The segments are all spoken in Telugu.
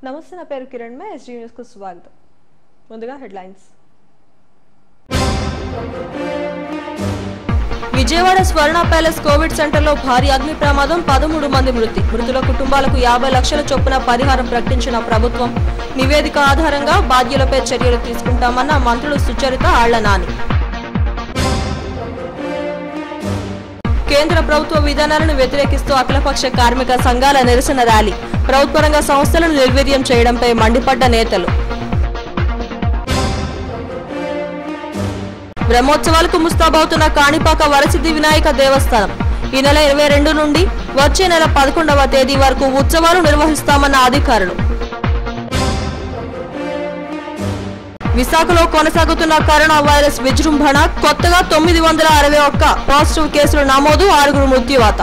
నమస్తే నా పేరు కిరణ్ మే ఎస్జీ న్యూస్కు స్వాగతం ముందుగా హెడ్లైన్స్ విజయవాడ స్వర్ణ ప్యాలెస్ కోవిడ్ సెంటర్లో భారీ అగ్ని ప్రమాదం పదమూడు మంది మృతి మృతుల కుటుంబాలకు యాభై లక్షల చొప్పున పరిహారం ప్రకటించిన ప్రభుత్వం నివేదిక ఆధారంగా బాధ్యులపై చర్యలు తీసుకుంటామన్న మంత్రులు సుచరిత ఆళ్ల నాని కేంద్ర ప్రభుత్వ విధానాలను వ్యతిరేకిస్తూ అఖిలపక్ష కార్మిక సంఘాల నిరసన ర్యాలీ ప్రభుత్వ రంగ సంస్థలను నిర్వీర్యం చేయడంపై మండిపడ్డ నేతలు బ్రహ్మోత్సవాలకు ముస్తాబవుతున్న కాణిపాక వరసిద్ధి వినాయక దేవస్థానం ఈ నెల ఇరవై రెండు నుండి వచ్చే నెల పదకొండవ తేదీ వరకు ఉత్సవాలు నిర్వహిస్తామన్న అధికారులు విశాఖలో కొనసాగుతున్న కరోనా వైరస్ విజృంభణ కొత్తగా తొమ్మిది వందల అరవై ఒక్క పాజిటివ్ కేసులు నమోదు ఆరుగురు మృత్యువాత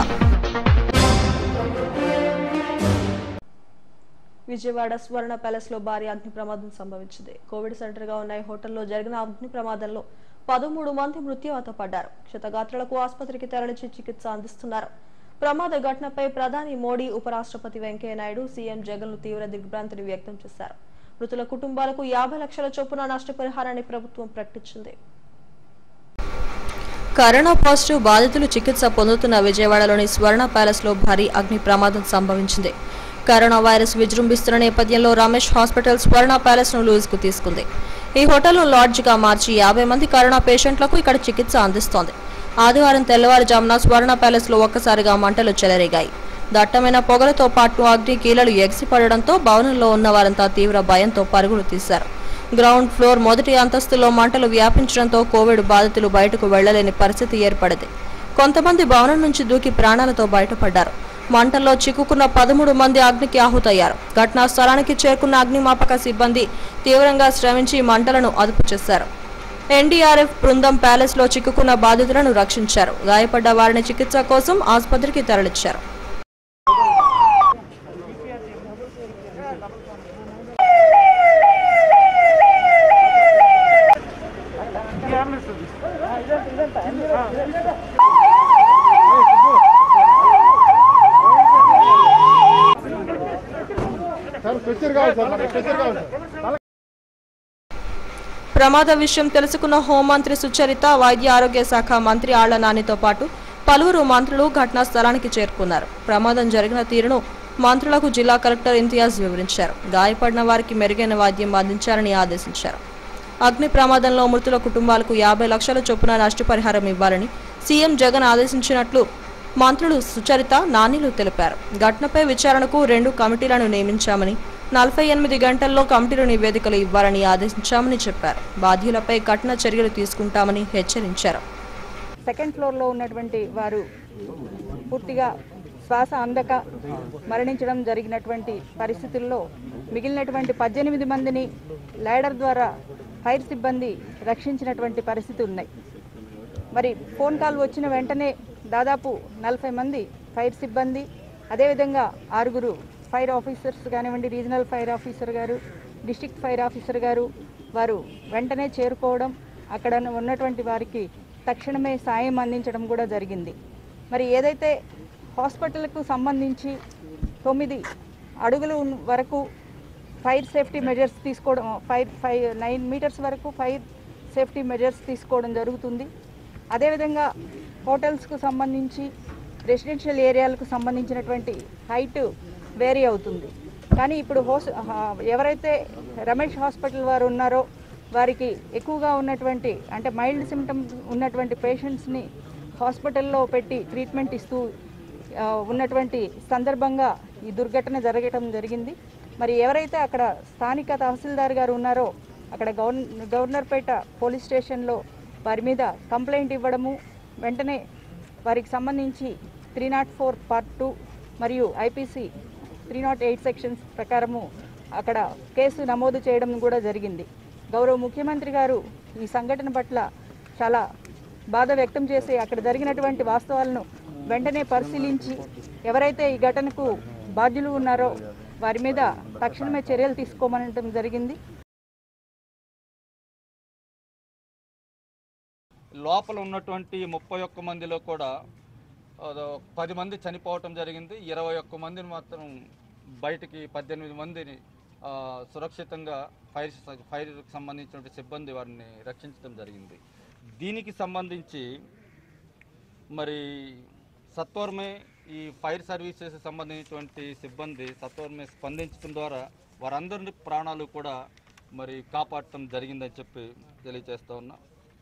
విజయవాడ స్వర్ణ ప్యాలెస్ లో భారీ అగ్ని ప్రమాదం సంభవించింది కోవిడ్ సెంటర్ గా ఉన్న ఈ హోటల్లో జరిగిన అగ్ని ప్రమాదంలో పదమూడు మంది మృత్యువాత పడ్డారు క్షతగాత్రులకు ఆసుపత్రికి తరలించి చికిత్స అందిస్తున్నారు ప్రమాద ఘటనపై ప్రధాని మోడీ ఉపరాష్ట్రపతి వెంకయ్య నాయుడు సీఎం జగన్ తీవ్ర దిగ్భ్రాంతిని వ్యక్తం చేశారు మృతుల కుటుంబాలకు యాభై లక్షల చొప్పున నష్టపరిహారాన్ని ప్రభుత్వం ప్రకటించింది కరోనా పాజిటివ్ బాధితులు చికిత్స పొందుతున్న విజయవాడలోని స్వర్ణ ప్యాలెస్ లో భారీ అగ్ని ప్రమాదం సంభవించింది కరోనా వైరస్ విజృంభిస్తున్న నేపథ్యంలో రమేష్ హాస్పిటల్ స్వర్ణ ప్యాలెస్ ను లూజ్ కు తీసుకుంది ఈ హోటల్ను లాడ్జ్ గా మార్చి యాభై మంది కరోనా పేషెంట్లకు ఇక్కడ చికిత్స అందిస్తోంది ఆదివారం తెల్లవారుజామున స్వర్ణ ప్యాలెస్ లో ఒక్కసారిగా మంటలు చెలరేగాయి దట్టమైన పొగలతో పాటు అగ్ని కీలలు ఎగిసిపడడంతో భవనంలో ఉన్న వారంతా తీవ్ర భయంతో పరుగులు తీశారు గ్రౌండ్ ఫ్లోర్ మొదటి అంతస్తులో మంటలు వ్యాపించడంతో కోవిడ్ బాధితులు బయటకు వెళ్లలేని పరిస్థితి ఏర్పడింది కొంతమంది భవనం నుంచి దూకి ప్రాణాలతో బయటపడ్డారు మంటల్లో చిక్కుకున్న పదమూడు మంది అగ్నికి ఆహుతయ్యారు ఘటనా స్థలానికి చేరుకున్న అగ్నిమాపక సిబ్బంది తీవ్రంగా శ్రమించి మంటలను అదుపు చేశారు ఎన్డీఆర్ఎఫ్ బృందం ప్యాలెస్ లో చిక్కుకున్న బాధితులను రక్షించారు గాయపడ్డ వారిని చికిత్స కోసం ఆసుపత్రికి తరలించారు సార్ స్ట్రెచ్చర్ కావాలి సార్ మనకి స్ట్రెచ్చర్ కావాలి సార్ ప్రమాద విషయం తెలుసుకున్న హోంమంత్రి సుచరిత వైద్య ఆరోగ్య శాఖ మంత్రి ఆళ్ల నానితో పాటు పలువురు మంత్రులు ఘటనా స్థలానికి చేరుకున్నారు ప్రమాదం జరిగిన తీరును మంత్రులకు జిల్లా కలెక్టర్ ఇంతియాజ్ వివరించారు గాయపడిన వారికి మెరుగైన వైద్యం అందించాలని ఆదేశించారు అగ్ని ప్రమాదంలో మృతుల కుటుంబాలకు యాభై లక్షల చొప్పున నష్టపరిహారం ఇవ్వాలని సీఎం జగన్ ఆదేశించినట్లు మంత్రులు సుచరిత నానిలు తెలిపారు ఘటనపై విచారణకు రెండు కమిటీలను నియమించామని నలభై ఎనిమిది గంటల్లో కమిటీలు నివేదికలు ఇవ్వాలని ఆదేశించామని చెప్పారు బాధ్యులపై కఠిన చర్యలు తీసుకుంటామని హెచ్చరించారు సెకండ్ ఫ్లోర్లో ఉన్నటువంటి వారు పూర్తిగా శ్వాస అందక మరణించడం జరిగినటువంటి పరిస్థితుల్లో మిగిలినటువంటి పద్దెనిమిది మందిని ల్యాడర్ ద్వారా ఫైర్ సిబ్బంది రక్షించినటువంటి పరిస్థితి ఉన్నాయి మరి ఫోన్ కాల్ వచ్చిన వెంటనే దాదాపు నలభై మంది ఫైర్ సిబ్బంది అదేవిధంగా ఆరుగురు ఫైర్ ఆఫీసర్స్ కానివ్వండి రీజనల్ ఫైర్ ఆఫీసర్ గారు డిస్ట్రిక్ట్ ఫైర్ ఆఫీసర్ గారు వారు వెంటనే చేరుకోవడం అక్కడ ఉన్నటువంటి వారికి తక్షణమే సాయం అందించడం కూడా జరిగింది మరి ఏదైతే హాస్పిటల్కు సంబంధించి తొమ్మిది అడుగులు ఉన్న- వరకు ఫైర్ సేఫ్టీ మెజర్స్ తీసుకోవడం ఫైర్ ఫైవ్ నైన్ మీటర్స్ వరకు ఫైర్ సేఫ్టీ మెజర్స్ తీసుకోవడం జరుగుతుంది అదేవిధంగా హోటల్స్కు సంబంధించి రెసిడెన్షియల్ ఏరియాలకు సంబంధించినటువంటి హైట్ వేరీ అవుతుంది కానీ ఇప్పుడు హోస్ ఆ, ఎవరైతే రమేష్ హాస్పిటల్ వారు ఉన్నారో వారికి ఎక్కువగా ఉన్నటువంటి అంటే మైల్డ్ సిమ్టమ్స్ ఉన్నటువంటి పేషెంట్స్ని హాస్పిటల్లో పెట్టి ట్రీట్మెంట్ ఇస్తూ ఆ, ఉన్నటువంటి సందర్భంగా ఈ దుర్ఘటన జరగటం జరిగింది మరి ఎవరైతే అక్కడ స్థానిక తహసీల్దార్ గారు ఉన్నారో అక్కడ గవర్న గవర్నర్పేట పోలీస్ స్టేషన్లో వారి మీద కంప్లైంట్ ఇవ్వడము వెంటనే వారికి సంబంధించి three nought four part two మరియు IPC three nought eight sections ప్రకారము అక్కడ కేసు నమోదు చేయడం కూడా జరిగింది గౌరవ ముఖ్యమంత్రి గారు ఈ సంఘటన పట్ల చాలా బాధ వ్యక్తం చేసి అక్కడ జరిగినటువంటి వాస్తవాలను వెంటనే పరిశీలించి ఎవరైతే ఈ ఘటనకు బాధ్యులు ఉన్నారో వారి మీద తక్షణమే చర్యలు తీసుకోమనడం జరిగింది లోపల ఉన్నటువంటి ముప్పై ఒక్క మందిలో కూడా అదో పది మంది చనిపోవటం జరిగింది ఇరవై ఒక్క మందిని మాత్రం బయటికి పద్దెనిమిది మందిని ఆ, సురక్షితంగా ఫైర్ ఫైర్కి సంబంధించిన సిబ్బంది వారిని రక్షించడం జరిగింది దీనికి సంబంధించి మరి సత్వరమే ఈ ఫైర్ సర్వీసెస్ సంబంధించినటువంటి సిబ్బంది సత్వరమే స్పందించడం ద్వారా వారందరి ప్రాణాలు కూడా మరి కాపాడటం జరిగిందని చెప్పి తెలియజేస్తా ఉన్నా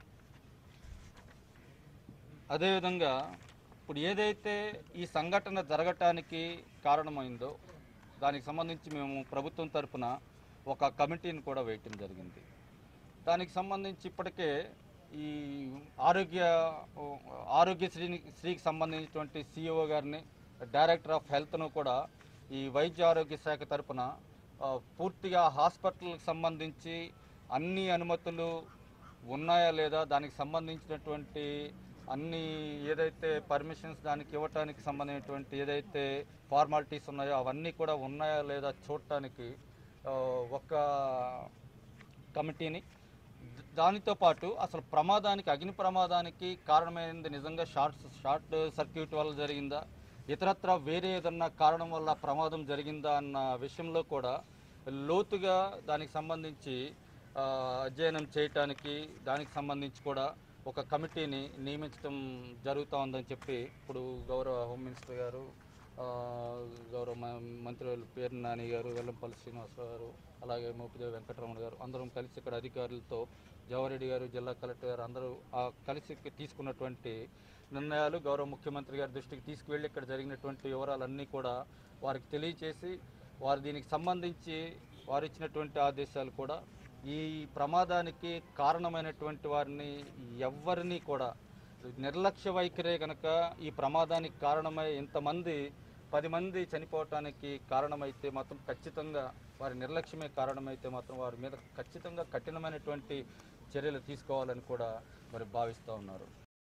అదేవిధంగా ఇప్పుడు ఏదైతే ఈ సంఘటన జరగటానికి కారణమైందో దానికి సంబంధించి మేము ప్రభుత్వం తరపున ఒక కమిటీని కూడా వేయటం జరిగింది దానికి సంబంధించి ఇప్పటికే ఈ ఆరోగ్య ఆరోగ్యశ్రీని శ్రీకి సంబంధించినటువంటి సిఇఓ గారిని డైరెక్టర్ ఆఫ్ హెల్త్ను కూడా ఈ వైద్య ఆరోగ్య శాఖ తరపున ఆ, పూర్తిగా హాస్పిటల్కి సంబంధించి అన్ని అనుమతులు ఉన్నాయా లేదా దానికి సంబంధించినటువంటి అన్ని ఏదైతే పర్మిషన్స్ దానికి ఇవ్వటానికి సంబంధించినటువంటి ఏదైతే ఫార్మాలిటీస్ ఉన్నాయో అవన్నీ కూడా ఉన్నాయా లేదా చూడటానికి ఆ, ఒక కమిటీని ద- దానితో పాటు అసలు ప్రమాదానికి అగ్ని ప్రమాదానికి కారణమైనది నిజంగా షార్ట్ షార్ట్ సర్క్యూట్ వల్ల జరిగిందా ఇతరత్ర వేరే ఏదన్నా కారణం వల్ల ప్రమాదం జరిగిందా అన్న విషయంలో కూడా లోతుగా దానికి సంబంధించి ఆ, అధ్యయనం చేయటానికి దానికి సంబంధించి కూడా ఒక కమిటీని నియమించడం జరుగుతూ ఉందని చెప్పి ఇప్పుడు గౌరవ హోమ్ మినిస్టర్ గారు ఆ, గౌరవ మ- మంత్రులు పేరు నాని గారు వెల్లంపల్లి శ్రీనివాసరావు గారు అలాగే మోపిదేవి వెంకటరమణ గారు అందరం కలిసి ఇక్కడ అధికారులతో జవారెడ్డి గారు జిల్లా కలెక్టర్ గారు అందరూ ఆ కలిసి తీసుకున్నటువంటి నిర్ణయాలు గౌరవ ముఖ్యమంత్రి గారి దృష్టికి తీసుకువెళ్ళి ఇక్కడ జరిగినటువంటి వివరాలన్నీ కూడా వారికి తెలియచేసి వారు దీనికి సంబంధించి వారు ఇచ్చినటువంటి ఆదేశాలు కూడా ఈ ప్రమాదానికి కారణమైనటువంటి వారిని ఎవ్వరినీ కూడా నిర్లక్ష్య వైఖరే కనుక ఈ ప్రమాదానికి కారణమై ఇంతమంది పది మంది చనిపోవటానికి కారణమైతే మాత్రం ఖచ్చితంగా వారి నిర్లక్ష్యమే కారణమైతే మాత్రం వారి మీద ఖచ్చితంగా కఠినమైనటువంటి చర్యలు తీసుకోవాలని కూడా మరి భావిస్తూ ఉన్నారు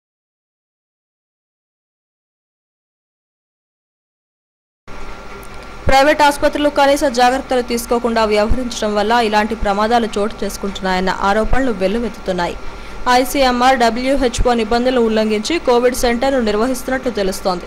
ప్రైవేట్ ఆసుపత్రులు కనీస జాగ్రత్తలు తీసుకోకుండా వ్యవహరించడం వల్ల ఇలాంటి ప్రమాదాలు చోటు చేసుకుంటున్నాయన్న ఆరోపణలు వెల్లువెత్తుతున్నాయి ఐసీఎంఆర్ డబ్ల్యూహెచ్ఓ నిబంధనలు ఉల్లంఘించి కోవిడ్ సెంటర్ను నిర్వహిస్తున్నట్లు తెలుస్తోంది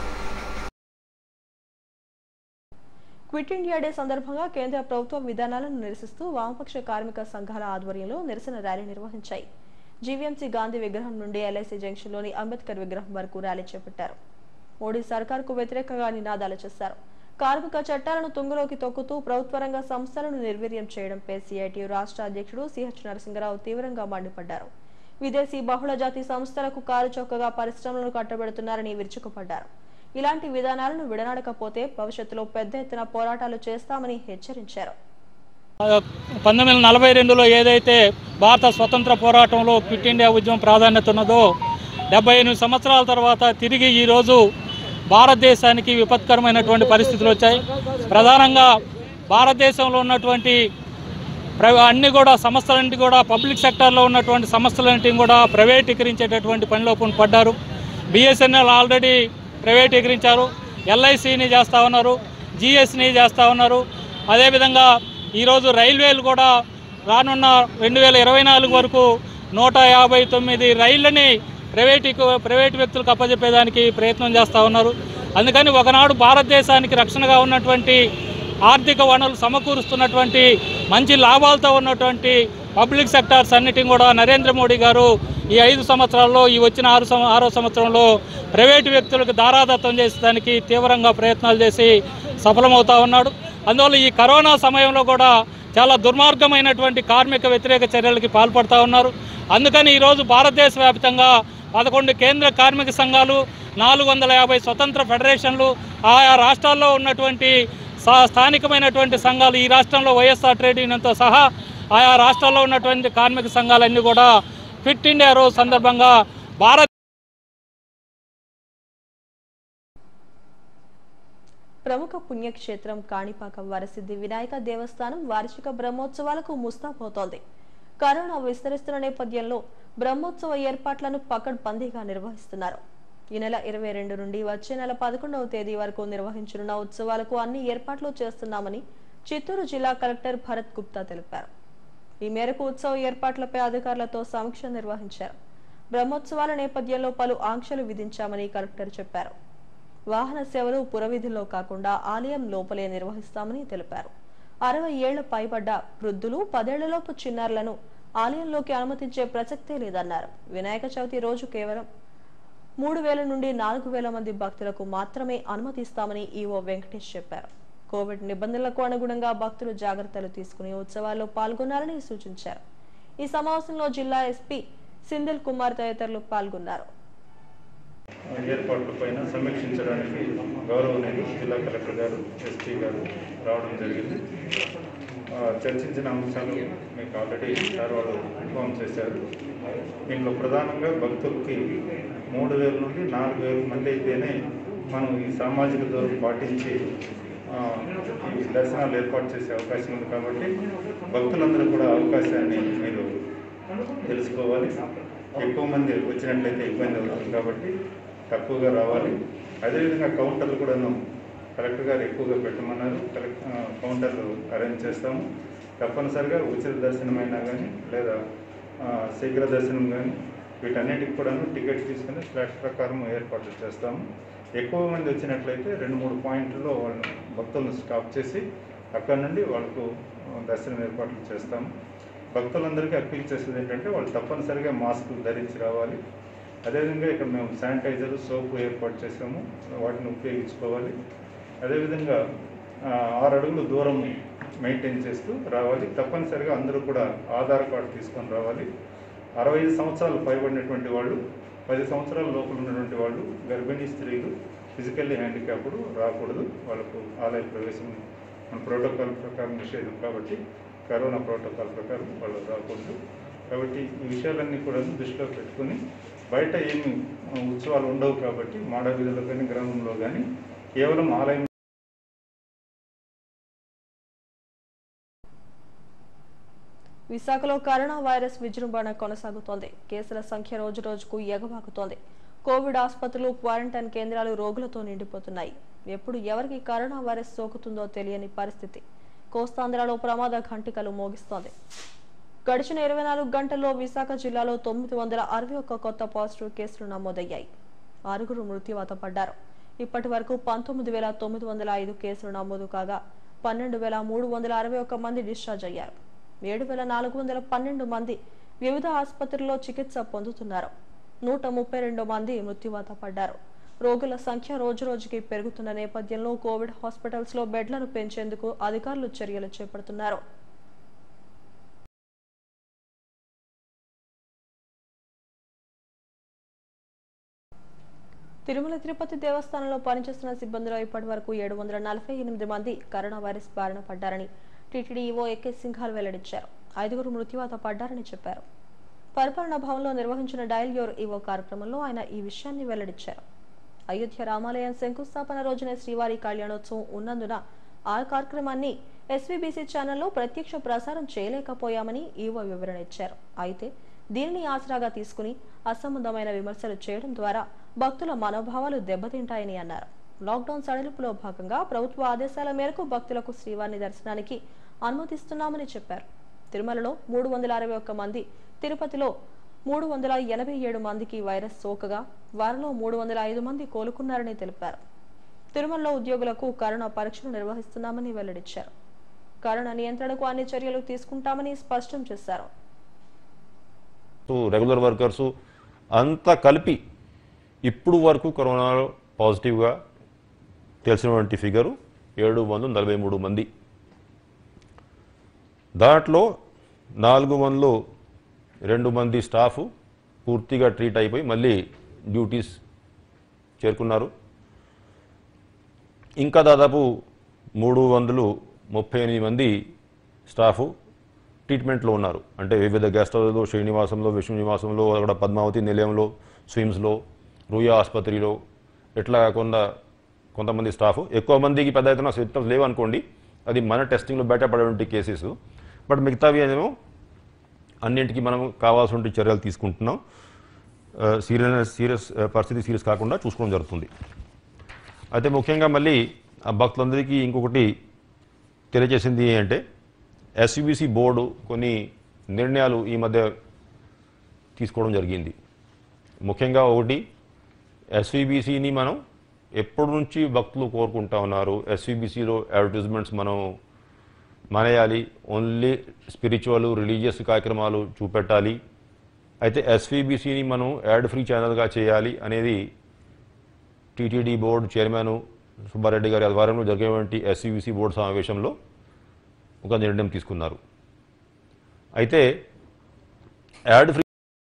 క్విట్ ఇండియా డే సందర్భంగా కేంద్ర ప్రభుత్వ విధానాలను నిరసిస్తూ వామపక్ష కార్మిక సంఘాల ఆధ్వర్యంలో నిరసన ర్యాలీ నిర్వహించాయి జీవీఎంసీ గాంధీ విగ్రహం నుండి ఎల్ఐసి జంక్షన్లోని అంబేద్కర్ విగ్రహం వరకు ర్యాలీ చేపట్టారు మోడీ సర్కార్కు వ్యతిరేకంగా నినాదాలు చేశారు కార్మిక చట్టాలను తుంగలోకి తొక్కుతూ ప్రభుత్వ రంగ సంస్థలను నిర్వీర్యం చేయడంపై సిఐటియు రాష్ట్ర అధ్యక్షుడు సిహెచ్ నరసింహరావు తీవ్రంగా మండిపడ్డారు విదేశీ బహుళజాతి సంస్థలకు కారు చౌకగా పరిశ్రమలను కట్టబెడుతున్నారని విరుచుకుపడ్డారు ఇలాంటి విధానాలను విడనాడకపోతే భవిష్యత్తులో పెద్ద ఎత్తున పోరాటాలు చేస్తామని హెచ్చరించారు పంతొమ్మిది వందల నలభై రెండులో ఏదైతే భారత స్వతంత్ర పోరాటంలో క్విట్ ఇండియా ఉద్యమం ప్రాధాన్యత ఉన్నదో డెబ్బై ఎనిమిది సంవత్సరాల తర్వాత తిరిగి ఈరోజు భారతదేశానికి విపత్కరమైనటువంటి పరిస్థితులు వచ్చాయి ప్రధానంగా భారతదేశంలో ఉన్నటువంటి ప్ర- అన్ని కూడా సంస్థలన్నింటి కూడా పబ్లిక్ సెక్టార్లో ఉన్నటువంటి సంస్థలన్నింటిని కూడా ప్రైవేటీకరించేటటువంటి పనిలో పడ్డారు బిఎస్ఎన్ఎల్ ఆల్రెడీ ప్రైవేటీకరించారు ఎల్ఐసిని చేస్తూ ఉన్నారు జిఎస్ని చేస్తూ ఉన్నారు అదేవిధంగా ఈరోజు రైల్వేలు కూడా రానున్న రెండు వేల ఇరవై నాలుగు వరకు నూట యాభై తొమ్మిది రైళ్లని ప్రైవేటు ప్రైవేటు వ్యక్తులకు అప్పజెప్పేదానికి ప్రయత్నం చేస్తూ ఉన్నారు అందుకని ఒకనాడు భారతదేశానికి రక్షణగా ఉన్నటువంటి ఆర్థిక వనరులు సమకూరుస్తున్నటువంటి మంచి లాభాలతో ఉన్నటువంటి పబ్లిక్ సెక్టార్స్ అన్నిటిని కూడా నరేంద్ర మోడీ గారు ఈ ఐదు సంవత్సరాల్లో ఈ వచ్చిన ఆరు సం- ఆరో సంవత్సరంలో ప్రైవేటు వ్యక్తులకు దారాదత్తం చేసేదానికి తీవ్రంగా ప్రయత్నాలు చేసి సఫలమవుతా ఉన్నాడు అందువల్ల ఈ కరోనా సమయంలో కూడా చాలా దుర్మార్గమైనటువంటి కార్మిక వ్యతిరేక చర్యలకి పాల్పడుతూ ఉన్నారు అందుకని ఈరోజు భారతదేశ వ్యాప్తంగా పదకొండు కేంద్ర కార్మిక సంఘాలు నాలుగు వందల యాభై స్వతంత్ర ఫెడరేషన్లు ఆయా రాష్ట్రాల్లో ఉన్నటువంటి సా- స్థానికమైనటువంటి సంఘాలు ఈ రాష్ట్రంలో వైఎస్ఆర్ ట్రేడ్ యూనియన్తో సహా ఆయా రాష్ట్రాల్లో ఉన్నటువంటి కార్మిక సంఘాలన్నీ కూడా ఫిట్ ఇండియా రోజు సందర్భంగా భారత్ ప్రముఖ పుణ్యక్షేత్రం కాణిపాకం వరసిద్ధి వినాయక దేవస్థానం వార్షిక బ్రహ్మోత్సవాలకు ముస్తాబవుతోంది కరోనా విస్తరిస్తున్న నేపథ్యంలో బ్రహ్మోత్సవ ఏర్పాట్లను పకడ్బందీగా నిర్వహిస్తున్నారు ఈ నెల ఇరవై రెండు నుండి వచ్చే నెల పదకొండవ తేదీ వరకు నిర్వహించనున్న ఉత్సవాలకు అన్ని ఏర్పాట్లు చేస్తున్నామని చిత్తూరు జిల్లా కలెక్టర్ భరత్ గుప్తా తెలిపారు ఈ మేరకు ఉత్సవ ఏర్పాట్లపై అధికారులతో సమీక్ష నిర్వహించారు బ్రహ్మోత్సవాల నేపథ్యంలో పలు ఆంక్షలు విధించామని కలెక్టర్ చెప్పారు వాహన సేవలు పురవీధుల్లో కాకుండా ఆలయం లోపలే నిర్వహిస్తామని తెలిపారు అరవై ఏళ్ల పైబడ్డ వృద్ధులు పదేళ్లలోపు చిన్నారులను ఆలయంలోకి అనుమతించే ప్రసక్తే లేదన్నారు వినాయక చవితి రోజు కేవలం మూడు వేల నుండి నాలుగు వేల మంది భక్తులకు మాత్రమే అనుమతిస్తామని ఈవో వెంకటేష్ చెప్పారు కోవిడ్ నిబంధనలకు అనుగుణంగా భక్తులు జాగ్రత్తలు తీసుకుని ఉత్సవాల్లో పాల్గొనాలని సూచించారు ఈ సమావేశంలో జిల్లా ఎస్పీ సింధిల్ కుమార్ తదితరులు పాల్గొన్నారు ఏర్పాట్లపైన సమీక్షించడానికి గౌరవనీయులు జిల్లా కలెక్టర్ గారు ఎస్పీ గారు రావడం జరిగింది ఆ, చర్చించిన అంశాలు మీకు ఆల్రెడీ సార్ వాళ్ళు ఇన్ఫామ్ చేశారు దీంట్లో ప్రధానంగా భక్తులకి మూడు వేల నుండి నాలుగు వేల మంది అయితేనే మనం ఈ సామాజిక దూరం పాటించి ఆ, ఈ దర్శనాలు ఏర్పాటు చేసే అవకాశం ఉంది కాబట్టి భక్తులందరూ కూడా అవకాశాన్ని మీరు తెలుసుకోవాలి ఎక్కువ మంది వచ్చినట్లయితే ఇబ్బంది అవుతుంది కాబట్టి తక్కువగా రావాలి అదేవిధంగా కౌంటర్లు కూడాను కలెక్టర్ గారు ఎక్కువగా పెట్టమన్నారు కలెక్ట్ ఆ, కౌంటర్లు అరేంజ్ చేస్తాము తప్పనిసరిగా ఉచిత దర్శనమైనా కానీ లేదా ఆ, శీఘ్ర దర్శనం కానీ వీటన్నిటికి కూడాను టికెట్ తీసుకుని ఫ్లాట్ ప్రకారం ఏర్పాట్లు చేస్తాము ఎక్కువ మంది వచ్చినట్లయితే రెండు మూడు పాయింట్లలో వాళ్ళని భక్తులను స్టాప్ చేసి అక్కడ నుండి వాళ్ళకు ఆ, దర్శనం ఏర్పాట్లు చేస్తాము భక్తులందరికీ అప్పీల్ చేసేది ఏంటంటే వాళ్ళు తప్పనిసరిగా మాస్కులు ధరించి రావాలి అదేవిధంగా ఇక్కడ మేము శానిటైజర్ సోపు ఏర్పాటు చేసాము వాటిని ఉపయోగించుకోవాలి అదేవిధంగా ఆ, ఆరు అడుగులు దూరం మెయింటైన్ చేస్తూ రావాలి తప్పనిసరిగా అందరూ కూడా ఆధార్ కార్డు తీసుకొని రావాలి అరవై ఐదు సంవత్సరాలు పైబడినటువంటి వాళ్ళు పది సంవత్సరాల లోపల ఉన్నటువంటి వాళ్ళు గర్భిణీ స్త్రీలు ఫిజికల్లీ హ్యాండిక్యాప్డ్ రాకూడదు వాళ్ళకు ఆలయ ప్రవేశం మన ప్రోటోకాల్ ప్రకారం నిషేధం కాబట్టి కరోనా ప్రోటోకాల్ ప్రకారం వాళ్ళు రాకూడదు కాబట్టి ఈ విషయాలన్నీ కూడా దృష్టిలో పెట్టుకుని బయట ఏమి ఆ, ఉత్సవాలు ఉండవు కాబట్టి మాడ వీధిలో కానీ గ్రామంలో కానీ కేవలం ఆలయం విశాఖలో కరోనా వైరస్ విజృంభణ కొనసాగుతోంది కేసుల సంఖ్య రోజు రోజుకు ఎగబాకుతోంది కోవిడ్ ఆసుపత్రులు క్వారంటైన్ కేంద్రాలు రోగులతో నిండిపోతున్నాయి ఎప్పుడు ఎవరికి కరోనా వైరస్ సోకుతుందో తెలియని పరిస్థితి కోస్తాంధ్రలో ప్రమాద ఘంటికలు మోగిస్తోంది గడిచిన ఇరవై నాలుగు గంటల్లో విశాఖ జిల్లాలో తొమ్మిది వందల అరవై ఒక్క కొత్త పాజిటివ్ కేసులు నమోదయ్యాయి ఆరుగురు మృత్యువాత పడ్డారు ఇప్పటి వరకు పంతొమ్మిది వేల తొమ్మిది వందల ఐదు కేసులు నమోదు కాగా పన్నెండు వేల మూడు వందల అరవై ఒక్క మంది డిశ్చార్జ్ అయ్యారు ఏడు వేల నాలుగు వందల పన్నెండు మంది వివిధ ఆసుపత్రుల్లో చికిత్స పొందుతున్నారు నూట ముప్పై రెండు మంది మృత్యువాత పడ్డారు రోగుల సంఖ్య రోజు రోజుకి పెరుగుతున్న నేపథ్యంలో కోవిడ్ హాస్పిటల్స్ లో బెడ్లను పెంచేందుకు అధికారులు చర్యలు చేపడుతున్నారు తిరుమల తిరుపతి దేవస్థానంలో పనిచేస్తున్న సిబ్బందిలో ఇప్పటి వరకు ఏడు వందల నలభై ఎనిమిది మంది కరోనా వైరస్ బారిన పడ్డారని టీటీడీ ఈవో ఏకే సింఘాల్ వెల్లడించారు ఐదుగురు మృత్యువాత పడ్డారని చెప్పారు పరిపాలనా భవన్లో నిర్వహించిన డయల్ యోర్ ఈవో కార్యక్రమంలో ఆయన ఈ విషయాన్ని వెల్లడించారు అయోధ్య రామాలయం శంకుస్థాపన రోజున శ్రీవారి కళ్యాణోత్సవం ఉన్నందున ఆ కార్యక్రమాన్ని ఎస్వీబీసీ ఛానల్లో ప్రత్యక్ష ప్రసారం చేయలేకపోయామని ఈవో వివరణ ఇచ్చారు అయితే దీనిని ఆసరాగా తీసుకుని అసంబద్ధమైన విమర్శలు చేయడం ద్వారా భక్తుల మనోభావాలు దెబ్బతింటాయని అన్నారు లాక్డౌన్ సడలింపులో భాగంగా ప్రభుత్వ ఆదేశాల మేరకు భక్తులకు శ్రీవారిని దర్శనానికి అనుమతిస్తున్నామని చెప్పారు తిరుమలలో మూడు వందల అరవై ఒక్క మంది తిరుపతిలో మూడు వందల ఎనభై ఏడు మందికి వైరస్ సోకగా వారిలో మూడు వందల ఐదు మంది కోలుకున్నారని తెలిపారు తిరుమలలో ఉద్యోగులకు కరోనా పరీక్షలు నిర్వహిస్తున్నామని వెల్లడించారు కరోనా నియంత్రణకు అన్ని చర్యలు తీసుకుంటామని స్పష్టం చేశారు రెగ్యులర్ వర్కర్స్ అంతా కలిపి ఇప్పుడు వరకు కరోనా పాజిటివ్గా తెలిసినటువంటి ఫిగరు ఏడు వందల నలభై మూడు మంది దాంట్లో నాలుగు వందలు రెండు మంది స్టాఫ్ పూర్తిగా ట్రీట్ అయిపోయి మళ్ళీ డ్యూటీస్ చేరుకున్నారు ఇంకా దాదాపు మూడు వందలు ముప్పై ఎనిమిది మంది స్టాఫ్ ట్రీట్మెంట్లో ఉన్నారు అంటే వివిధ గెస్ట్ హౌస్లో శ్రీనివాసంలో విష్ణునివాసంలో అక్కడ పద్మావతి నిలయంలో స్విమ్స్లో రూయా ఆసుపత్రిలో ఇట్లా కాకుండా కొంతమంది స్టాఫ్ ఎక్కువ మందికి పెద్ద ఎత్తున సిమ్టమ్స్ లేవనుకోండి అది మన టెస్టింగ్లో బయటపడేటువంటి కేసెస్ బట్ మిగతావి ఏమో అన్నింటికి మనం కావాల్సిన చర్యలు తీసుకుంటున్నాం సీరియస్ సీరియస్ పరిస్థితి సీరియస్ కాకుండా చూసుకోవడం జరుగుతుంది అయితే ముఖ్యంగా మళ్ళీ ఆ భక్తులందరికీ ఇంకొకటి తెలియజేసింది అంటే ఎస్యూబీసీ బోర్డు కొన్ని నిర్ణయాలు ఈ మధ్య తీసుకోవడం జరిగింది ముఖ్యంగా ఒకటి ఎస్వీబీసీని మనం ఎప్పటి నుంచి భక్తులు కోరుకుంటా ఉన్నారు ఎస్వీబీసీలో అడ్వర్టైజ్మెంట్స్ మనం మానేయాలి ఓన్లీ స్పిరిచువల్ రిలీజియస్ కార్యక్రమాలు చూపెట్టాలి అయితే ఎస్వీబీసీని మనం యాడ్ ఫ్రీ ఛానల్గా చేయాలి అనేది టీటీడీ బోర్డు చైర్మన్ సుబ్బారెడ్డి గారి ఆధ్వర్యంలో జరిగినటువంటి ఎస్వీబీసీ బోర్డు సమావేశంలో ఒక నిర్ణయం తీసుకున్నారు అయితే యాడ్ ఫ్రీ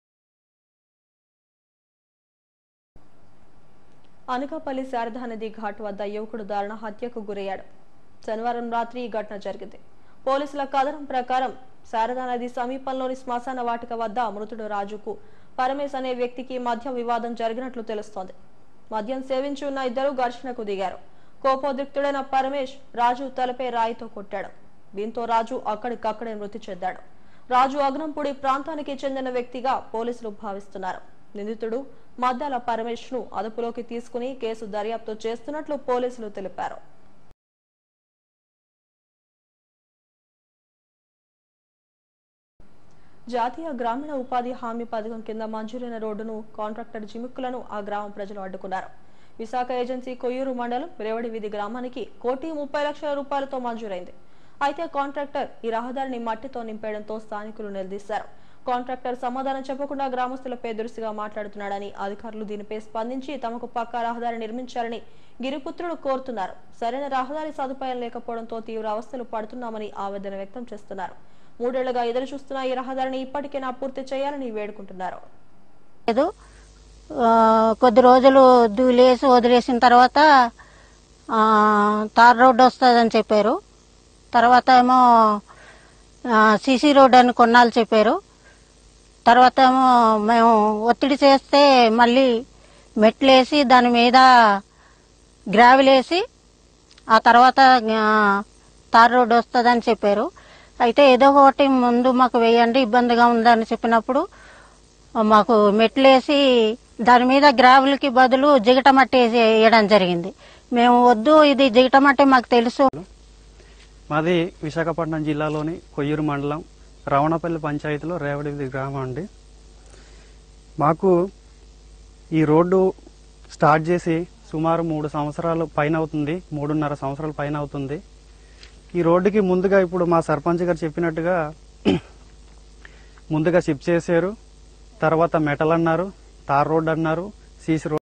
అనకాపల్లి శారదా నది ఘాట్ వద్ద యువకుడు దారుణ హత్యకు గురయ్యాడు శనివారం రాత్రి ఈ ఘటన జరిగింది పోలీసుల కథనం ప్రకారం శారదా నది సమీపంలోని శ్మశాన వాటిక వద్ద మృతుడు రాజుకు పరమేశ్ అనే వ్యక్తికి మధ్య వివాదం జరిగినట్లు తెలుస్తోంది మద్యం సేవించి ఉన్న ఇద్దరు ఘర్షణకు దిగారు కోపోద్రిక్తుడైన పరమేశ్ రాజు తలపై రాయితో కొట్టాడు దీంతో రాజు అక్కడికక్కడే మృతి చెందాడు రాజు అగ్నంపూడి ప్రాంతానికి చెందిన వ్యక్తిగా పోలీసులు భావిస్తున్నారు నిందితుడు మద్దాల పరమేశ్ ను అదుపులోకి తీసుకుని కేసు దర్యాప్తు చేస్తున్నట్లు పోలీసులు తెలిపారు జాతీయ గ్రామీణ ఉపాధి హామీ పథకం కింద మంజూరైన రోడ్డును కాంట్రాక్టర్ జిముక్కులను ఆ గ్రామ ప్రజలు అడ్డుకున్నారు విశాఖ ఏజెన్సీ కొయ్యూరు మండలం రేవడి వీధి గ్రామానికి కోటి ముప్పై లక్షల రూపాయలతో మంజూరైంది అయితే కాంట్రాక్టర్ ఈ రహదారిని మట్టితో నింపేయడంతో స్థానికులు నిలదీశారు కాంట్రాక్టర్ సమాధానం చెప్పకుండా గ్రామస్తులపై దురుసుగా మాట్లాడుతున్నాడని అధికారులు దీనిపై స్పందించి తమకు పక్కా రహదారి నిర్మించాలని గిరిపుత్రుడు కోరుతున్నారు సరైన రహదారి సదుపాయం లేకపోవడంతో తీవ్ర అవస్థలు పడుతున్నామని ఆవేదన వ్యక్తం చేస్తున్నారు మూడేళ్లుగా ఎదురు చూస్తున్న ఈ రహదారిని ఇప్పటికైనా పూర్తి చేయాలని వేడుకుంటున్నారు లేదు ఆ, కొద్ది రోజులు దూలేసి వదిలేసిన తర్వాత ఆ, తార్ రోడ్డు వస్తుందని చెప్పారు తర్వాత ఏమో సీసీ రోడ్ అని కొన్నాళ్ళు చెప్పారు తర్వాత ఏమో మేము ఒత్తిడి చేస్తే మళ్ళీ మెట్లేసి దాని మీద గ్రావెల్ వేసి ఆ తర్వాత ఆ, తార్ రోడ్డు వస్తుందని చెప్పారు అయితే ఏదో ఒకటి ముందు మాకు వేయండి ఇబ్బందిగా ఉందని చెప్పినప్పుడు మాకు మెట్లేసి దాని మీద గ్రావెల్కి బదులు జిగట మట్టి వేసి వేయడం జరిగింది మేము వద్దు ఇది జిగట మట్టి మాకు తెలుసు మాది విశాఖపట్నం జిల్లాలోని కొయ్యూరు మండలం రవణపల్లి పంచాయతీలో రేవడిది గ్రామం అండి మాకు ఈ రోడ్డు స్టార్ట్ చేసి సుమారు మూడు సంవత్సరాలు పైన అవుతుంది మూడున్నర సంవత్సరాల పైన అవుతుంది ఈ రోడ్డుకి ముందుగా ఇప్పుడు మా సర్పంచ్ గారు చెప్పినట్టుగా ముందుగా షిప్ చేశారు తర్వాత మెటల్ అన్నారు తార్ రోడ్ అన్నారు సీసీ రోడ్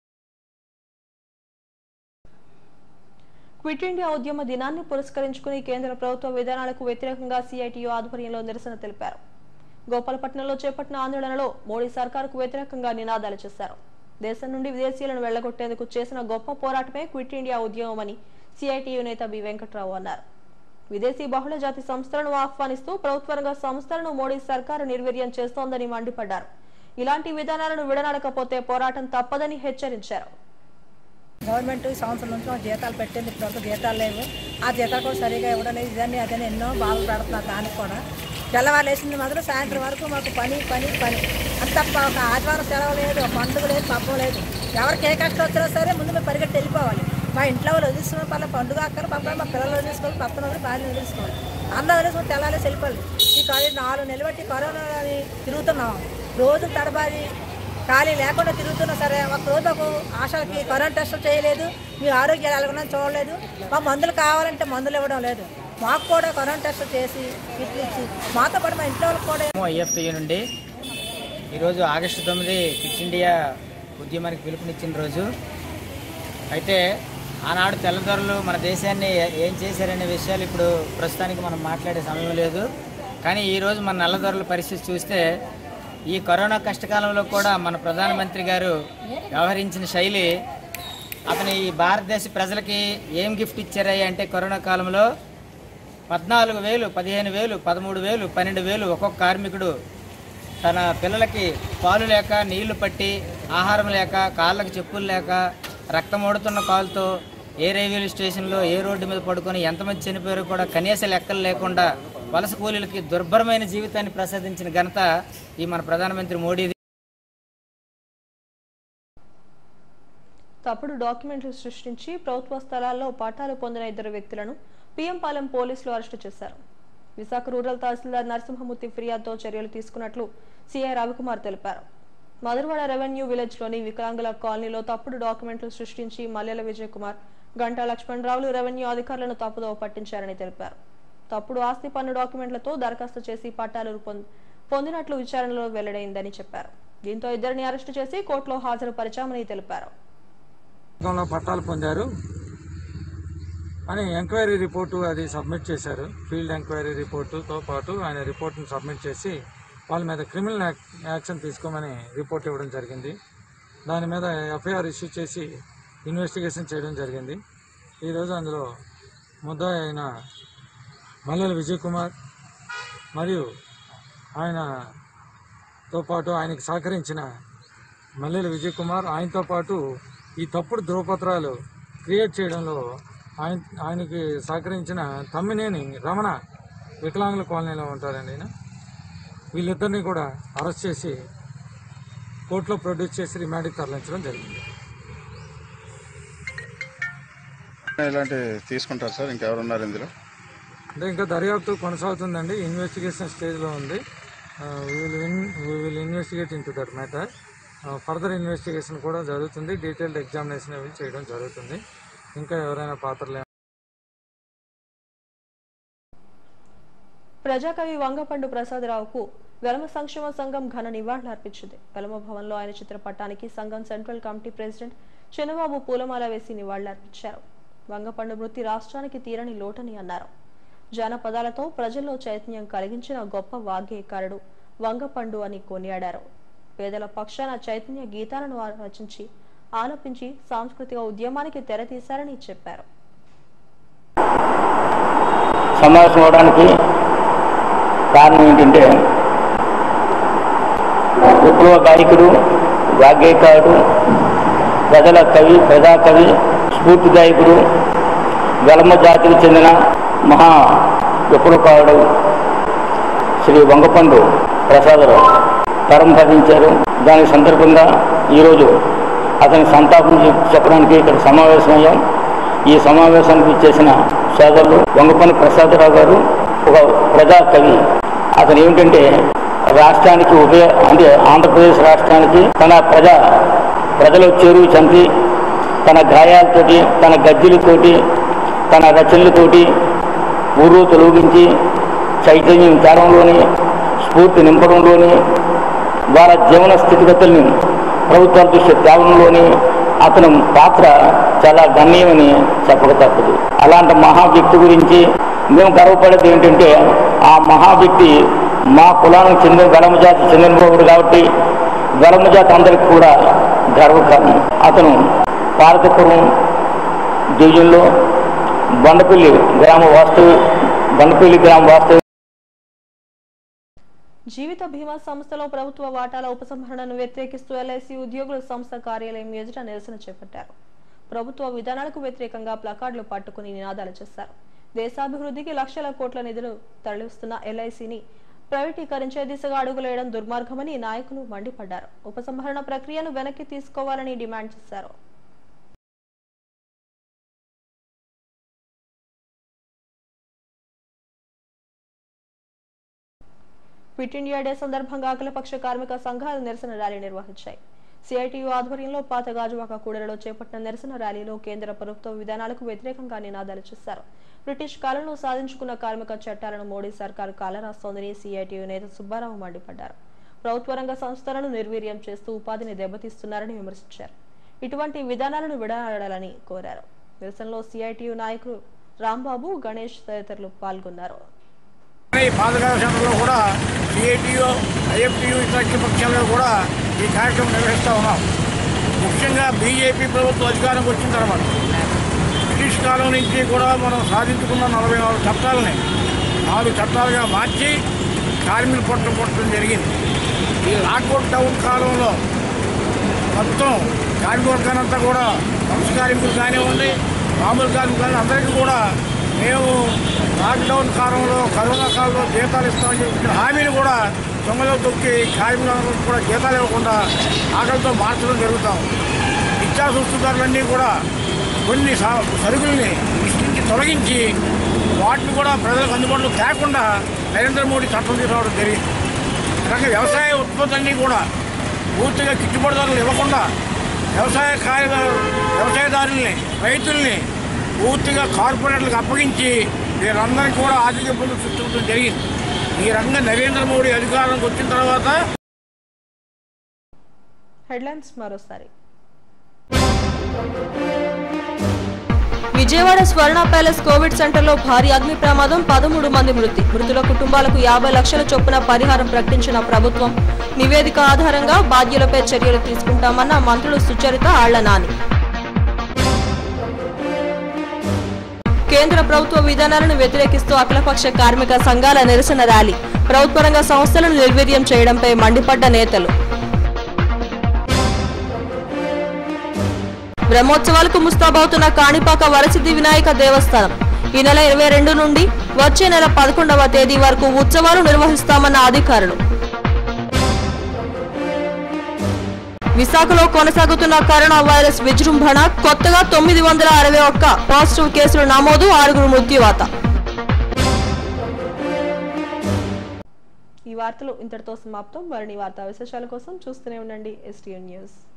క్విట్ ఇండియా ఉద్యమ దినాన్ని పురస్కరించుకుని కేంద్ర ప్రభుత్వ విధానాలకు వ్యతిరేకంగా సిఐటియు ఆధ్వర్యంలో నిరసన తెలిపారు గోపాలపట్నంలో చేపట్టిన ఆందోళనలో మోడీ సర్కారుకు వ్యతిరేకంగా నినాదాలు చేశారు దేశం నుండి విదేశీయులను వెళ్లగొట్టేందుకు చేసిన గొప్ప పోరాటమే క్విట్ ఇండియా ఉద్యమమని సిఐటియు నేత బి వెంకట్రావు అన్నారు విదేశీ బహుళ జాతి సంస్థలను ఆహ్వానిస్తూ ప్రభుత్వ రంగ సంస్థలను మోడీ సర్కారు నిర్వీర్యం చేస్తోందని మండిపడ్డారు ఇలాంటి విధానాలను విడనాడకపోతే పోరాటం తప్పదని హెచ్చరించారు గవర్నమెంట్ ఈ సంవత్సరం నుంచి మాకు జీతాలు పెట్టింది ఇప్పుడు జీతాలు లేవు ఆ జీతాలు కూడా సరిగా ఇవ్వడం లేదు ఇదని అదని ఎన్నో బాధలు పెడుతున్నారు దానికి కూడా తెల్లవారు లేచింది మాత్రం సాయంత్రం వరకు మాకు పని పని పని అంత తప్ప ఒక ఆదివారం సెలవు లేదు ఒక పండుగ లేదు పబ్బం లేదు ఎవరికి ఏ కష్టం వచ్చినా సరే ముందు మేము పరిగెట్టి వెళ్ళిపోవాలి మా ఇంట్లో వాళ్ళు వదిలిస్తున్న పనులు పండుగ అక్కడ పక్కన మా పిల్లలు వదిలేసుకోవాలి పక్కన వాళ్ళు భార్య వదిలేసుకోవాలి అందరూ వదిలేసుకుని తెల్లారేసి వెళ్ళిపోవాలి ఈ కరోనా నాలుగు నెలలు బట్టి కరోనా అని తిరుగుతున్నాం రోజు తడబాది ఖాళీ లేకుండా తిరుగుతున్నా సరే ఒక రోజు ఒక ఆశలకి కరోనా టెస్టులు చేయలేదు మీ ఆరోగ్యాలు ఎలాగన్నా చూడలేదు మా మందులు కావాలంటే మందులు ఇవ్వడం లేదు మాకు కూడా కరోనా టెస్టులు చేసి ఇట్లు ఇచ్చి మాతో పాటు మా ఇంట్లో వాళ్ళకి కూడా ఐఎఫ్టియు నుండి ఈరోజు ఆగస్టు తొమ్మిది క్విట్ ఇండియా ఉద్యమానికి పిలుపునిచ్చిన రోజు అయితే ఆనాడు తెల్లదొరలు మన దేశాన్ని ఏం చేశారనే విషయాలు ఇప్పుడు ప్రస్తుతానికి మనం మాట్లాడే సమయం లేదు కానీ ఈరోజు మన నల్లదొరల పరిస్థితి చూస్తే ఈ కరోనా కష్టకాలంలో కూడా మన ప్రధానమంత్రి గారు వ్యవహరించిన శైలి అతను ఈ భారతదేశ ప్రజలకి ఏం గిఫ్ట్ ఇచ్చారయ్యా అంటే కరోనా కాలంలో పద్నాలుగు వేలు పదిహేను వేలు పదమూడు వేలు పన్నెండు వేలు ఒక్కొక్క కార్మికుడు తన పిల్లలకి పాలు లేక నీళ్లు పట్టి ఆహారం లేక కాళ్ళకి చెప్పులు లేక రక్తం ఓడుతున్న కాలుతో ఏ రైల్వే స్టేషన్లో ఏ రోడ్డు మీద పడుకొని ఎంతమంది చనిపోయారో కూడా కనీస లెక్కలు లేకుండా వలస కూలీలకి దుర్భరమైన జీవితాన్ని ప్రసాదించిన ఘనత ఈ మన ప్రధానమంత్రి మోడీది తప్పుడు డాక్యుమెంట్లు సృష్టించి ప్రభుత్వ స్థలాల్లో పట్టాలు పొందిన ఇద్దరు వ్యక్తులను పిఎంపాలెం పోలీసులు అరెస్టు చేశారు విశాఖ రూరల్ తహసీల్దార్ నరసింహమూర్తి ఫిర్యాదుతో చర్యలు తీసుకున్నట్లు సిఐ రవికుమార్ తెలిపారు మధురవాడ రెవెన్యూ విలేజ్ లోని వికలాంగుల కాలనీలో తప్పుడు డాక్యుమెంట్లు సృష్టించి మల్లెల విజయ్ కుమార్ గంటా లక్ష్మణరావులు రెవెన్యూ అధికారులను తప్పుదోవ పట్టించారని తెలిపారు తప్పుడు ఆస్తి పన్ను డాక్యుమెంట్లతో దరఖాస్తు చేసి పట్టాలు పొంద- పొందినట్లు విచారణలో వెల్లడైందని చెప్పారు దీంతో ఇద్దరిని అరెస్టు చేసి కోర్టులో హాజరుపరిచామని తెలిపారు గతంలో పట్టాలు పొందారు అని ఎంక్వైరీ రిపోర్టు అది సబ్మిట్ చేశారు ఫీల్డ్ ఎంక్వైరీ రిపోర్టుతో పాటు ఆయన రిపోర్ట్ని సబ్మిట్ చేసి వాళ్ళ మీద క్రిమినల్ యాక్- యాక్షన్ తీసుకోమని రిపోర్ట్ ఇవ్వడం జరిగింది దాని మీద ఎఫ్ఐఆర్ ఇష్యూ చేసి ఇన్వెస్టిగేషన్ చేయడం జరిగింది ఈరోజు అందులో ముద్దాయి అయిన మల్లెల విజయ్ కుమార్ మరియు ఆయనతో పాటు ఆయనకి సహకరించిన మల్లెల విజయ్ కుమార్ ఆయనతో పాటు ఈ తప్పుడు ధ్రువపత్రాలు క్రియేట్ చేయడంలో ఆయన ఆయనకి సహకరించిన తమ్మినేని రమణ వికలాంగుల కాలనీలో ఉంటారండి ఆయన వీళ్ళిద్దరిని కూడా అరెస్ట్ చేసి కోర్టులో ప్రొడ్యూస్ చేసి రిమాండ్కి తరలించడం జరిగింది ఇలాంటి తీసుకుంటారు సార్ ఇంకెవరున్నారు ఇందులో అంటే ఇంకా దర్యాప్తు కొనసాగుతుందండి ఇన్వెస్టిగేషన్ స్టేజ్లో ఉంది will will investigate into that matter further investigation కూడా జరుగుతుంది డీటెయిల్డ్ ఎగ్జామినేషన్ అవి చేయడం జరుగుతుంది ఇంకా ఎవరైనా పాత్రలు ప్రజాకవి వంగపండు ప్రసాదరావుకు వెలమ సంక్షేమ సంఘం ఘన నివాళులు అర్పించింది వెలమ భవన్లో ఆయన చిత్రపటానికి సంఘం సెంట్రల్ కమిటీ ప్రెసిడెంట్ చిన్నబాబు పూలమాల వేసి నివాళులు అర్పించారు వంగపండు మృతి రాష్ట్రానికి తీరని లోటని అన్నారు జానపదాలతో ప్రజల్లో చైతన్యం కలిగించిన గొప్ప వాగ్గేయకారుడు వంగపండు అని కొనియాడారు పేదల పక్షాన చైతన్య గీతాలను రచించి ఆలపించి సాంస్కృతిక ఉద్యమానికి తెరతీశారని చెప్పారు సమావేశం అవడానికి కారణం ఏంటంటే విప్లవ గాయకుడు వాగ్గేయకారుడు ప్రజల కవి ప్రజాకవి స్ఫూర్తిదాయకుడు వెలమ జాతికి చెందిన మహా విప్లవకారుడు శ్రీ వంగపండు ప్రసాదరావు తరం భరించారు దాని సందర్భంగా ఈరోజు అతని సంతాపం చెప్- చెప్పడానికి ఇక్కడ సమావేశమయ్యాం ఈ సమావేశానికి చేసిన సోదరులు వంగపల్లి ప్రసాదరావు గారు ఒక ప్రజా కవి అతను ఏమిటంటే రాష్ట్రానికి ఉభయ అంటే ఆంధ్రప్రదేశ్ రాష్ట్రానికి తన ప్రజా ప్రజల చెరువు చంపి తన గాయాలతోటి తన గజ్జలతోటి తన రచనలతోటి ఊరు తొలగించి చైతన్యం తేడంలోని స్ఫూర్తి నింపడంలోని వాళ్ళ జీవన స్థితిగతుల్ని ప్రభుత్వాల దృష్టి తేవడంలోని అతని పాత్ర చాలా గణనీయమని చెప్పక తప్పదు అలాంటి మహా వ్యక్తి గురించి మేము గర్వపడేది ఏంటంటే ఆ మహా వ్యక్తి మా కులానికి చెందిన వెలమ జాతి చెందినవాడు కాబట్టి వెలమ జాతి అందరికి కూడా గర్వకారణం అతను పార్వతీపురం డివిజన్లో బండపల్లి గ్రామ వాస్తు బండపల్లి గ్రామ వాస్తు జీవిత బీమా సంస్థలో ప్రభుత్వ వాటాల ఉపసంహరణను వ్యతిరేకిస్తూ ఎల్ఐసి ఉద్యోగుల సంస్థ కార్యాలయం ఎదుట నిరసన చేపట్టారు ప్రభుత్వ విధానాలకు వ్యతిరేకంగా ప్లకార్డులు పట్టుకుని నినాదాలు చేశారు దేశాభివృద్ధికి లక్షల కోట్ల నిధులు తరలిస్తున్న ఎల్ఐసిని ప్రైవేటీకరించే దిశగా అడుగులేయడం దుర్మార్గమని నాయకులు మండిపడ్డారు ఉపసంహరణ ప్రక్రియను వెనక్కి తీసుకోవాలని డిమాండ్ చేశారు క్విట్ ఇండియా డే సందర్భంగా అఖిలపక్ష కార్మిక సంఘాలు నిరసన ర్యాలీ నిర్వహించాయి సిఐటియు ఆధ్వర్యంలో పాత గాజువాక కూడలలో చేపట్టిన నిరసన ర్యాలీలో కేంద్ర ప్రభుత్వ విధానాలకు వ్యతిరేకంగా నినాదాలు చేశారు బ్రిటిష్ కాలంలో సాధించుకున్న కార్మిక చట్టాలను మోడీ సర్కారు కాలరాస్తోందని సిఐటియు నేత సుబ్బారావు మండిపడ్డారు ప్రభుత్వ రంగ సంస్థలను నిర్వీర్యం చేస్తూ ఉపాధిని దెబ్బతీస్తున్నారని విమర్శించారు ఇటువంటి విధానాలను విడనాడాలని కోరారు నిరసనలో సిఐటియు నాయకులు రాంబాబు గణేష్ తదితరులు పాల్గొన్నారు ఈ పాదకాల సెంటర్లో కూడా సిఐటియు ఐఎఫ్టియు ఇతర పక్షాల్లో కూడా ఈ కార్యక్రమం నిర్వహిస్తూ ఉన్నాం ముఖ్యంగా బీజేపీ ప్రభుత్వం అధికారంకి వచ్చిన తర్వాత బ్రిటిష్ కాలం నుంచి కూడా మనం సాధించుకున్న నలభై నాలుగు చట్టాలని నాలుగు చట్టాలుగా మార్చి కార్మికులు పొట్ట పొట్టడం జరిగింది ఈ లాక్అవుట్ డౌన్ కాలంలో మొత్తం కార్మికవర్గానంతా కూడా వలస కార్మికులు కానివ్వండి మామూలు కార్మికులు కానీ అందరికీ కూడా మేము లాక్డౌన్ కాలంలో కరోనా కాలంలో జీతాలు ఇస్తామని చెప్పిన హామీని కూడా దొంగలో తొక్కి కార్మికులందరికీ కూడా జీతాలు ఇవ్వకుండా ఆకలితో మార్చడం జరుగుతాం నిత్యావసర ధరలన్నీ కూడా కొన్ని సా- సరుకుల్ని లిస్ట్ నుంచి తొలగించి వాటిని కూడా ప్రజలకు అందుబాటులో తేకుండా నరేంద్ర మోడీ చట్టం తీసుకురావడం జరిగింది అలాగే వ్యవసాయ ఉత్పత్తులన్నీ కూడా పూర్తిగా గిట్టుబాటు ధరలు ఇవ్వకుండా వ్యవసాయ కార్య వ్యవసాయదారుల్ని రైతుల్ని పూర్తిగా కార్పొరేట్లకు అప్పగించి వీరందరికీ కూడా ఆర్థిక ఇబ్బందులు సృష్టించడం జరిగింది ఈ రంగం నరేంద్ర మోడీ అధికారంలోకి వచ్చిన తర్వాత హెడ్లైన్స్ మరోసారి విజయవాడ స్వర్ణ ప్యాలెస్ కోవిడ్ సెంటర్లో భారీ అగ్ని ప్రమాదం పదమూడు మంది మృతి మృతుల కుటుంబాలకు యాభై లక్షల చొప్పున పరిహారం ప్రకటించిన ప్రభుత్వం నివేదిక ఆధారంగా బాధ్యులపై చర్యలు తీసుకుంటామన్న మంత్రులు సుచరిత ఆళ్లనాని కేంద్ర ప్రభుత్వ విధానాలను వ్యతిరేకిస్తూ అఖిలపక్ష కార్మిక సంఘాల నిరసన ర్యాలీ ప్రభుత్వ రంగ సంస్థలను నిర్వీర్యం చేయడంపై మండిపడ్డ నేతలు బ్రహ్మోత్సవాలకు ముస్తాబవుతున్న కాణిపాక వరసిద్ధి వినాయక దేవస్థానం ఈ నెల ఇరవై రెండు నుండి వచ్చే నెల పదకొండవ తేదీ వరకు ఉత్సవాలు నిర్వహిస్తామన్న అధికారులు విశాఖలో కొనసాగుతున్న కరోనా వైరస్ విజృంభణ కొత్తగా తొమ్మిది వందల అరవై ఒక్క పాజిటివ్ కేసులు నమోదు ఆరుగురు మృత్యువాత ఈ వార్తలు ఇంతటితో సమాప్తం మరిన్ని వార్తా విశేషాల కోసం చూస్తూనే ఉండండి ఎస్టీఎన్ న్యూస్